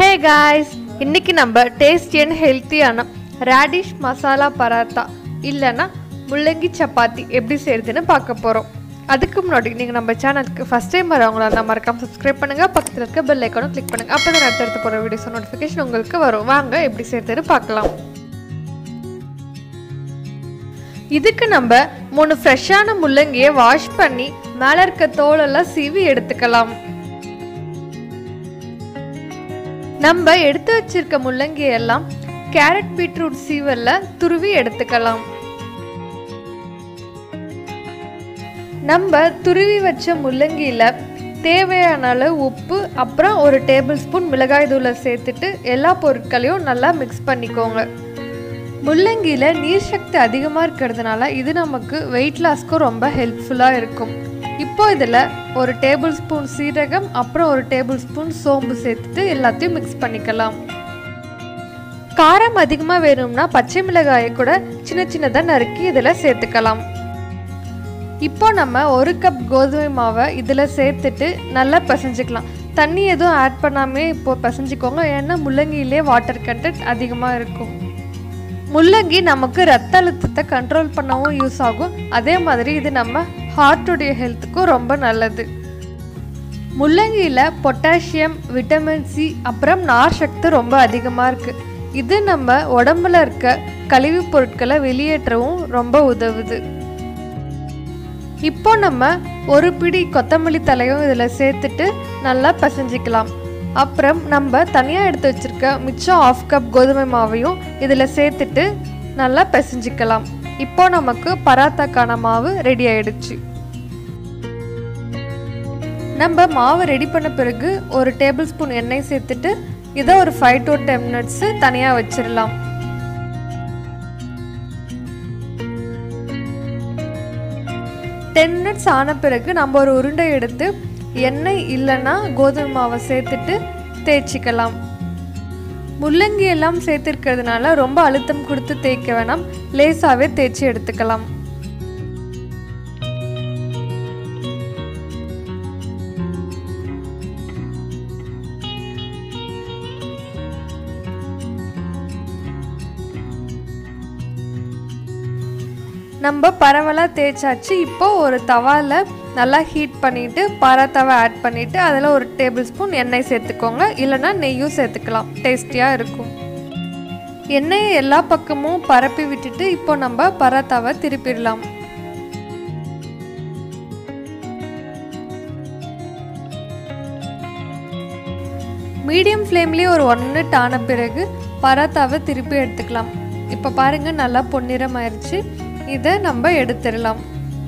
ஹே guys இன்னைக்கு நம்ம tasty and ஹெல்த்தியான ரேடிஷ் மசாலா பராத்தா இல்லைன்னா முள்ளங்கி சப்பாத்தி எப்படி செய்யறதுன்னு பார்க்க போகிறோம் அதுக்கு முன்னாடி நீங்கள் நம்ம சேனலுக்கு ஃபஸ்ட் டைம் வரவங்களா இருந்தால் மறக்காம சப்ஸ்கிரைப் பண்ணுங்கள் பக்கத்தில் இருக்க பெல் ஐக்கானும் கிளிக் பண்ணுங்கள் அப்போ தான் அடுத்தடுத்து போகிற வீடியோஸ் நோட்டிஃபிகேஷன் உங்களுக்கு வரும் வாங்க எப்படி செய்யறதுன்னு பார்க்கலாம் இதுக்கு நம்ம மூணு ஃப்ரெஷ்ஷான முள்ளங்கியை வாஷ் பண்ணி மேலே இருக்க தோலெல்லாம் சீவி எடுத்துக்கலாம் நம்ம எடுத்து வச்சிருக்க முள்ளங்கி எல்லாம் கேரட் பீட்ரூட் சீவல்ல துருவி எடுத்துக்கலாம் நம்ம துருவி வச்ச முள்ளங்கியில தேவையான அளவு உப்பு அப்புறம் ஒரு டேபிள் ஸ்பூன் மிளகாய் தூளை சேர்த்துட்டு எல்லா பொருட்களையும் நல்லா மிக்ஸ் பண்ணிக்கோங்க முள்ளங்கியில் நீர் சக்தி அதிகமாக இருக்கிறதுனால இது நமக்கு வெயிட் லாஸ்க்கும் ரொம்ப ஹெல்ப்ஃபுல்லாக இருக்கும் இப்போ இதில் ஒரு டேபிள் ஸ்பூன் சீரகம் அப்புறம் ஒரு டேபிள் ஸ்பூன் சோம்பு சேர்த்துட்டு எல்லாத்தையும் மிக்ஸ் பண்ணிக்கலாம் காரம் அதிகமாக வேணும்னா பச்சை மிளகாயை கூட சின்ன சின்னதாக நறுக்கி இதில் சேர்த்துக்கலாம் இப்போ நம்ம ஒரு கப் கோதுமை மாவை இதில் சேர்த்துட்டு நல்லா பிசைஞ்சுக்கலாம் தண்ணி எதுவும் ஆட் பண்ணாமே இப்போ பிசைஞ்சுக்கோங்க ஏன்னா முள்ளங்கியிலே வாட்டர் கண்டென்ட் அதிகமாக இருக்கும் முள்ளங்கி நமக்கு ரத்த அழுத்தத்தை கண்ட்ரோல் பண்ணவும் யூஸ் ஆகும் அதே மாதிரி இது நம்ம ஹார்ட்டுடைய ஹெல்த்துக்கும் ரொம்ப நல்லது முள்ளங்கியில் பொட்டாசியம் விட்டமின் சி அப்புறம் நார் சக்தி ரொம்ப அதிகமாக இருக்குது இது நம்ம உடம்புல இருக்க கழிவுப் பொருட்களை வெளியேற்றவும் ரொம்ப உதவுது இப்போ நம்ம ஒரு பிடி கொத்தமல்லி தலையும் இதில் சேர்த்துட்டு நல்லா பிசைஞ்சிக்கலாம் அப்புறம் நம்ம தனியாக எடுத்து வச்சிருக்க மிச்சம் ஆஃப் கப் கோதுமை மாவையும் இதில் சேர்த்துட்டு நல்லா பிசைஞ்சிக்கலாம் இப்போ நமக்கு பராத்தாக்கான மாவு ரெடி ஆயிடுச்சு நம்ம மாவு ரெடி பண்ண பிறகு ஒரு டேபிள் ஸ்பூன் எண்ணெய் சேர்த்துட்டு இதை ஒரு ஃபைவ் டு டென் மினிட்ஸு தனியாக வச்சிடலாம் டென் மினிட்ஸ் ஆன பிறகு நம்ம ஒரு உருண்டை எடுத்து எண்ணெய் இல்லைன்னா கோதுமை மாவை சேர்த்துட்டு தேய்ச்சிக்கலாம் முள்ளங்கி எல்லாம் சேர்த்துருக்கிறதுனால ரொம்ப அழுத்தம் கொடுத்து தேய்க்க வேணாம் லேசாகவே தேய்ச்சி எடுத்துக்கலாம் நம்ம பரவலாக தேய்ச்சாச்சு இப்போ ஒரு தவாவில் நல்லா ஹீட் பண்ணிவிட்டு பராத்தாவை ஆட் பண்ணிவிட்டு அதில் ஒரு டேபிள் ஸ்பூன் எண்ணெய் சேர்த்துக்கோங்க இல்லைன்னா நெய்யும் சேர்த்துக்கலாம் டேஸ்டியாக இருக்கும் எண்ணெயை எல்லா பக்கமும் பரப்பி விட்டுட்டு இப்போ நம்ம பராத்தாவை திருப்பிடலாம் மீடியம் ஃப்ளேம்லேயே ஒரு ஒன் மினிட் ஆன பிறகு பராத்தாவை திருப்பி எடுத்துக்கலாம் இப்போ பாருங்கள் நல்லா பொன்னிறம் ஆயிடுச்சு இதை நம்ம எடுத்துடலாம்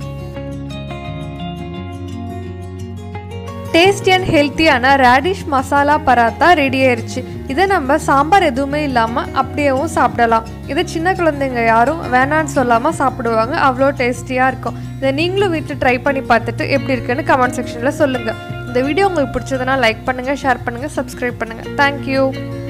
டேஸ்டி அண்ட் ஹெல்த்தியான ரேடிஷ் மசாலா பராத்தா ரெடி ஆயிடுச்சு இதை நம்ம சாம்பார் எதுவுமே இல்லாமல் அப்படியேவும் சாப்பிடலாம் இதை சின்ன குழந்தைங்க யாரும் வேணான்னு சொல்லாமல் சாப்பிடுவாங்க அவ்வளோ டேஸ்டியாக இருக்கும் இதை நீங்களும் வீட்டில் ட்ரை பண்ணி பார்த்துட்டு எப்படி இருக்குன்னு கமெண்ட் செக்ஷனில் சொல்லுங்கள் இந்த வீடியோ உங்களுக்கு பிடிச்சதுன்னா லைக் பண்ணுங்கள் ஷேர் பண்ணுங்கள் சப்ஸ்கிரைப் பண்ணுங்கள் தேங்க்யூ